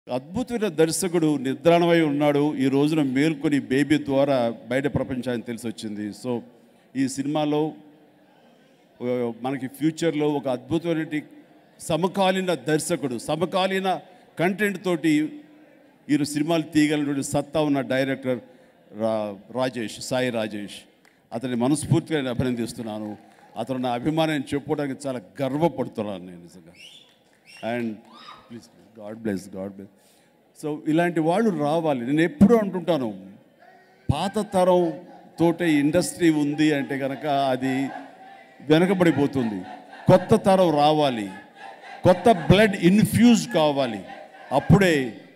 అద్భుతమైన దర్శకుడు నిద్రాణమై ఉన్నాడు ఈ రోజున మేల్కొని బేబీ ద్వారా బయట ప్రపంచానికి తెలిసి వచ్చింది సో ఈ సినిమాలో ఆ, మనకి ఫ్యూచర్లో ఒక అద్భుతమైన సమకాలీన దర్శకుడు సమకాలీన కంటెంట్ తోటి ఈ సినిమాలు తీయగలిగినటువంటి సత్తా ఉన్న డైరెక్టర్ రా రాజేష్ సాయి రాజేష్ అతని మనస్ఫూర్తిగా నేను అభినందిస్తున్నాను అతను నా అభిమానాన్ని చెప్పుకోవడానికి చాలా గర్వపడుతున్నాను నేను నిజంగా and please God bless God bless so ఇలాంటి వాళ్ళు రావాలి నేను ఎప్పుడూ అంటుంటాను పాత తరం తోటే ఇండస్ట్రీ ఉంది అంటే కనుక అది వెనకబడిపోతుంది కొత్త తరం రావాలి కొత్త బ్లడ్ ఇన్ఫ్యూజ్ కావాలి అప్పుడే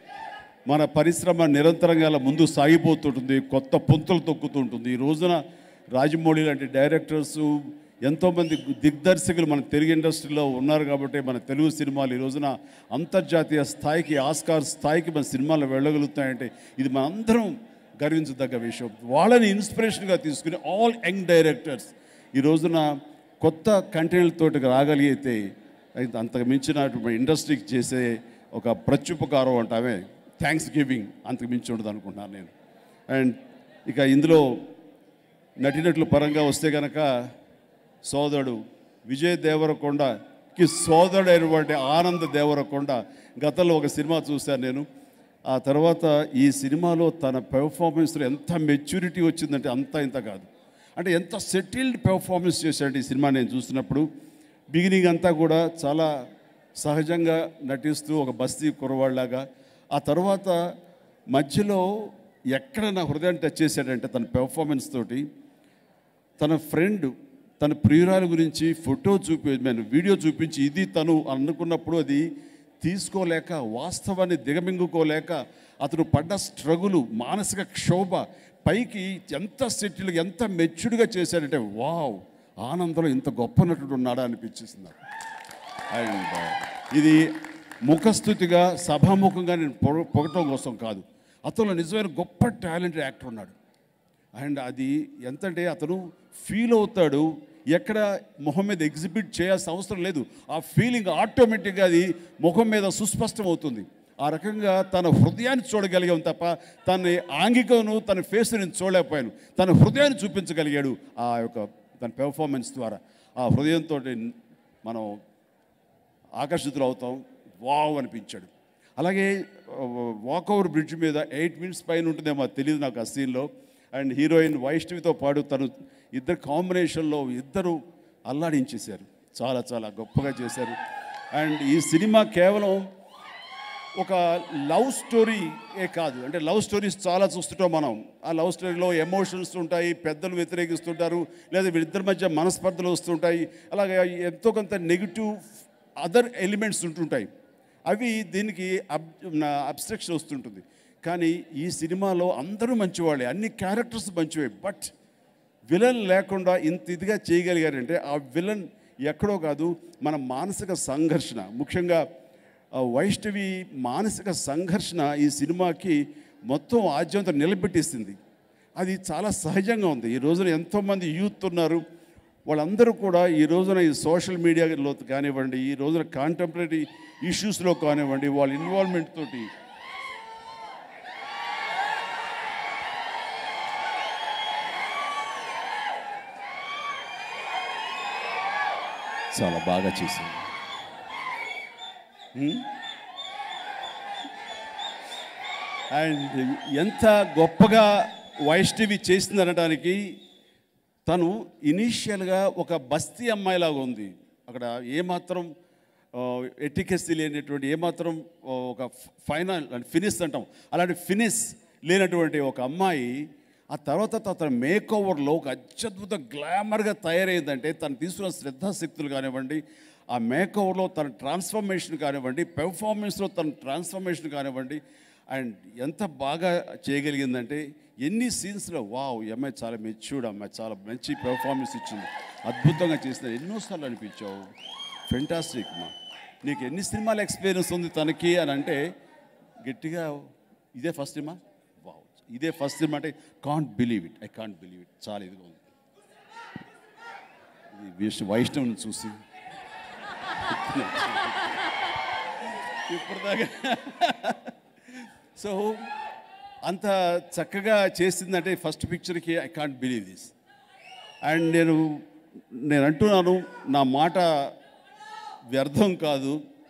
మన పరిశ్రమ నిరంతరంగా అలా ముందు సాగిపోతుంటుంది కొత్త పుంతలు తొక్కుతుంటుంది ఈ రోజున రాజమౌళి లాంటి డైరెక్టర్స్ ఎంతోమంది దిగ్దర్శకులు మన తెలుగు ఇండస్ట్రీలో ఉన్నారు కాబట్టి మన తెలుగు సినిమాలు ఈ రోజున అంతర్జాతీయ స్థాయికి ఆస్కార్ స్థాయికి మన సినిమాలు వెళ్ళగలుగుతాయంటే ఇది మనందరం గర్వించదగ్గ విషయం వాళ్ళని ఇన్స్పిరేషన్గా తీసుకుని ఆల్ యంగ్ డైరెక్టర్స్ ఈ రోజున కొత్త కంటెంట్లతోటి రాగలిగితే అయితే అంతకు మించినటువంటి ఇండస్ట్రీకి చేసే ఒక ప్రత్యుపకారం అంటామే థ్యాంక్స్ గివింగ్ అంతకు మించి ఉండదు అనుకుంటున్నాను నేను అండ్ ఇక ఇందులో నటినట్లు పరంగా వస్తే కనుక సోదరుడు విజయ్ దేవరకొండకి సోదరుడైనటువంటి ఆనంద్ దేవరకొండ గతంలో ఒక సినిమా చూశాను నేను ఆ తర్వాత ఈ సినిమాలో తన పెర్ఫార్మెన్స్లో ఎంత మెచ్యూరిటీ వచ్చిందంటే అంత ఇంత కాదు అంటే ఎంత సెటిల్డ్ పెర్ఫార్మెన్స్ చేశాడు ఈ సినిమా నేను చూసినప్పుడు బిగినింగ్ అంతా కూడా చాలా సహజంగా నటిస్తూ ఒక బస్తీ కురవాళ్ళలాగా ఆ తర్వాత మధ్యలో ఎక్కడ నా హృదయాన్ని టచ్ చేశాడంటే తన పెర్ఫార్మెన్స్ తోటి తన ఫ్రెండ్ తన ప్రియురాల గురించి ఫోటో చూపి నేను వీడియో చూపించి ఇది తను అనుకున్నప్పుడు అది తీసుకోలేక వాస్తవాన్ని దిగమింగుకోలేక అతను పడ్డ స్ట్రగులు మానసిక క్షోభ పైకి ఎంత సెటిల్ ఎంత మెచ్యూర్డ్గా చేశాడంటే వావ్ ఆనందంలో ఇంత గొప్ప నటుడు ఉన్నాడా అనిపించేసింది నాకు. అండ్ ఇది ముఖస్థుతిగా సభాముఖంగా నేను పొగ పొగటం కోసం కాదు అతను నిజమైన గొప్ప టాలెంటెడ్ యాక్టర్ ఉన్నాడు అండ్ అది ఎంతంటే అతను ఫీల్ అవుతాడు ఎక్కడ మొహం మీద ఎగ్జిబిట్ చేయాల్సిన అవసరం లేదు ఆ ఫీలింగ్ ఆటోమేటిక్గా అది ముఖం మీద సుస్పష్టం అవుతుంది ఆ రకంగా తన హృదయాన్ని చూడగలిగాం తప్ప తన ఆంగికను తన ఫేస్ నేను చూడలేకపోయాను తన హృదయాన్ని చూపించగలిగాడు ఆ యొక్క తన పెర్ఫార్మెన్స్ ద్వారా ఆ హృదయంతో మనం ఆకర్షితులు అవుతాం వావ్ అనిపించాడు అలాగే వాక్ ఓవర్ బ్రిడ్జ్ మీద ఎయిట్ మినిట్స్ పైన ఉంటుందేమో అది తెలియదు నాకు ఆ సీన్లో అండ్ హీరోయిన్ వైష్ణవితో పాటు తను ఇద్దరు కాంబినేషన్లో ఇద్దరు అల్లాడించేశారు చాలా చాలా గొప్పగా చేశారు అండ్ ఈ సినిమా కేవలం ఒక లవ్ స్టోరీ ఏ కాదు అంటే లవ్ స్టోరీస్ చాలా చూస్తుంటాం మనం ఆ లవ్ స్టోరీలో ఎమోషన్స్ ఉంటాయి పెద్దలు వ్యతిరేకిస్తుంటారు లేదా వీళ్ళిద్దరి మధ్య మనస్పర్ధలు వస్తుంటాయి అలాగే ఎంతో కొంత నెగిటివ్ అదర్ ఎలిమెంట్స్ ఉంటుంటాయి అవి దీనికి అబ్ అబ్స్ట్రక్షన్ వస్తుంటుంది కానీ ఈ సినిమాలో అందరూ మంచివాళ్ళే అన్ని క్యారెక్టర్స్ మంచివే బట్ విలన్ లేకుండా ఇంత ఇదిగా చేయగలిగారంటే ఆ విలన్ ఎక్కడో కాదు మన మానసిక సంఘర్షణ ముఖ్యంగా ఆ వైష్ణవి మానసిక సంఘర్షణ ఈ సినిమాకి మొత్తం ఆద్యంతం నిలబెట్టేసింది అది చాలా సహజంగా ఉంది ఈ రోజున ఎంతోమంది యూత్ ఉన్నారు వాళ్ళందరూ కూడా ఈ రోజున ఈ సోషల్ మీడియాలో కానివ్వండి ఈ రోజున కాంటెంపరీ ఇష్యూస్లో కానివ్వండి వాళ్ళ ఇన్వాల్వ్మెంట్ తోటి చాలా బాగా చేసింది అండ్ ఎంత గొప్పగా వైష్ణవి చేసింది అనడానికి తను ఇనీషియల్గా ఒక బస్తీ అమ్మాయిలాగా ఉంది అక్కడ ఏమాత్రం ఎటికెస్సీ లేనటువంటి ఏమాత్రం ఆ, ఒక ఫైనల్ ఫినిష్ అంటాం అలాంటి ఫినిష్ లేనటువంటి ఒక అమ్మాయి ఆ తర్వాత తన మేక్ ఓవర్లో ఒక అత్యద్భుత గ్లామర్గా తయారైందంటే తను తీసుకున్న శ్రద్ధాశక్తులు కానివ్వండి ఆ మేక్ ఓవర్లో తన ట్రాన్స్ఫర్మేషన్ కానివ్వండి పెర్ఫార్మెన్స్లో తన ట్రాన్స్ఫర్మేషన్ కానివ్వండి అండ్ ఎంత బాగా చేయగలిగిందంటే ఎన్ని సీన్స్లో వావ్ ఈ అమ్మాయి చాలా మెచ్యూర్డ్ అమ్మాయి చాలా మంచి పెర్ఫార్మెన్స్ ఇచ్చింది అద్భుతంగా చేసిన ఎన్నోసార్లు అనిపించావు ఫెంటాస్టిక్ మా నీకు ఎన్ని సినిమాల ఎక్స్పీరియన్స్ ఉంది తనకి అని అంటే గట్టిగా ఇదే ఫస్ట్ సినిమా వావ్ ఇదే ఫస్ట్ సినిమా అంటే can't believe it I can't believe it చాలా ఇదిగా ఉంది ఇది విష్ణు వైష్ణవుని చూసి ఇప్పుడు దాకా సో అంత చక్కగా చేసిందంటే ఫస్ట్ పిక్చర్కి I can't believe this and నేను నేను అంటున్నాను నా మాట వ్యర్థం కాదు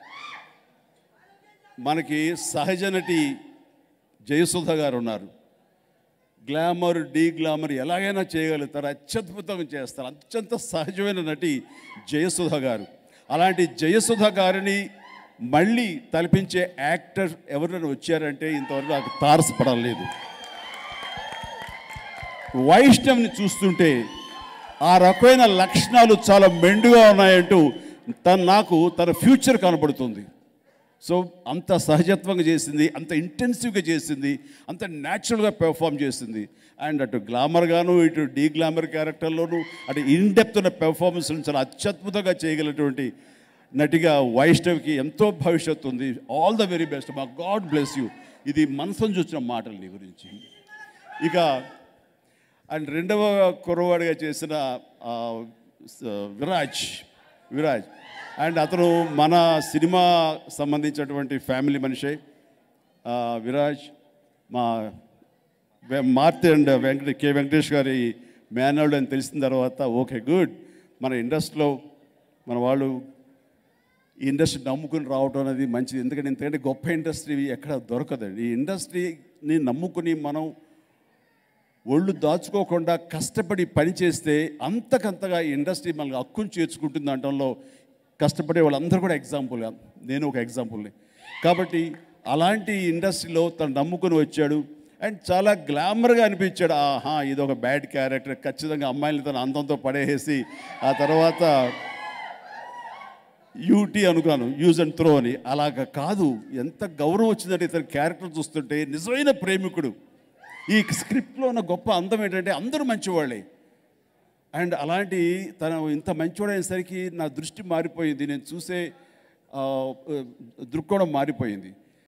మనకి సహజ నటి జయసుధ గారు ఉన్నారు గ్లామర్ డీ గ్లామర్ ఎలాగైనా చేయగలుగుతారు అత్యద్భుతంగా చేస్తారు అత్యంత సహజమైన నటి జయసుధ గారు అలాంటి జయసుధ గారిని మళ్ళీ తలపించే యాక్టర్ ఎవరైనా వచ్చారంటే ఇంతవరకు నాకు తారసపడలేదు వైష్ణవ్ని చూస్తుంటే ఆ రకమైన లక్షణాలు చాలా మెండుగా ఉన్నాయంటూ తను నాకు తన ఫ్యూచర్ కనబడుతుంది సో అంత సహజత్వంగా చేసింది అంత ఇంటెన్సివ్గా చేసింది అంత న్యాచురల్గా పెర్ఫామ్ చేసింది అండ్ అటు గ్లామర్ గాను ఇటు డీ గ్లామర్ క్యారెక్టర్లోను అటు ఇన్ డెప్త్ ఉన్న పెర్ఫార్మెన్స్ చాలా అత్యద్భుతంగా చేయగలిగినటువంటి నటిగా వైష్ణవ్కి ఎంతో భవిష్యత్తు ఉంది ఆల్ ద వెరీ బెస్ట్ మా గాడ్ బ్లెస్ యూ ఇది మనసును చూసిన మాటలు నీ గురించి ఇక అండ్ రెండవ కుర్రవాడిగా చేసిన ఆ, స- విరాజ్ విరాజ్ అండ్ అతను మన సినిమా సంబంధించినటువంటి ఫ్యామిలీ మనిషే ఆ, విరాజ్ మా వె- మార్తి అండ్ వెంకట కె వెంకటేష్ గారి మేనల్డ్ అని తెలిసిన తర్వాత ఓకే గుడ్ మన ఇండస్ట్రీలో మన వాళ్ళు ఈ ఇండస్ట్రీ నమ్ముకుని రావడం అనేది మంచిది ఎందుకంటే ఎందుకంటే గొప్ప ఇండస్ట్రీ ఎక్కడ దొరకదండి ఈ ఇండస్ట్రీని నమ్ముకుని మనం ఒళ్ళు దాచుకోకుండా కష్టపడి పని చేస్తే అంతకంతగా ఈ ఇండస్ట్రీ మనకు హక్కును చేర్చుకుంటుంది అనడంలో కష్టపడే వాళ్ళందరూ కూడా ఎగ్జాంపుల్ నేను ఒక ఎగ్జాంపుల్ని కాబట్టి అలాంటి ఇండస్ట్రీలో తను నమ్ముకుని వచ్చాడు అండ్ చాలా గ్లామర్గా అనిపించాడు ఆహా ఇది ఒక బ్యాడ్ క్యారెక్టర్ ఖచ్చితంగా అమ్మాయిని తన అందంతో పడేసి ఆ తర్వాత యూటీ అనుకున్నాను యూజ్ అండ్ త్రో అని అలాగ కాదు ఎంత గౌరవం వచ్చిందంటే ఇతని క్యారెక్టర్ చూస్తుంటే నిజమైన ప్రేమికుడు ఈ స్క్రిప్ట్లో ఉన్న గొప్ప అందం ఏంటంటే అందరూ మంచివాళ్ళే అండ్ అలాంటి తను ఇంత మంచివాడైనసరికి నా దృష్టి మారిపోయింది నేను చూసే ఆ, దృక్కోణం మారిపోయింది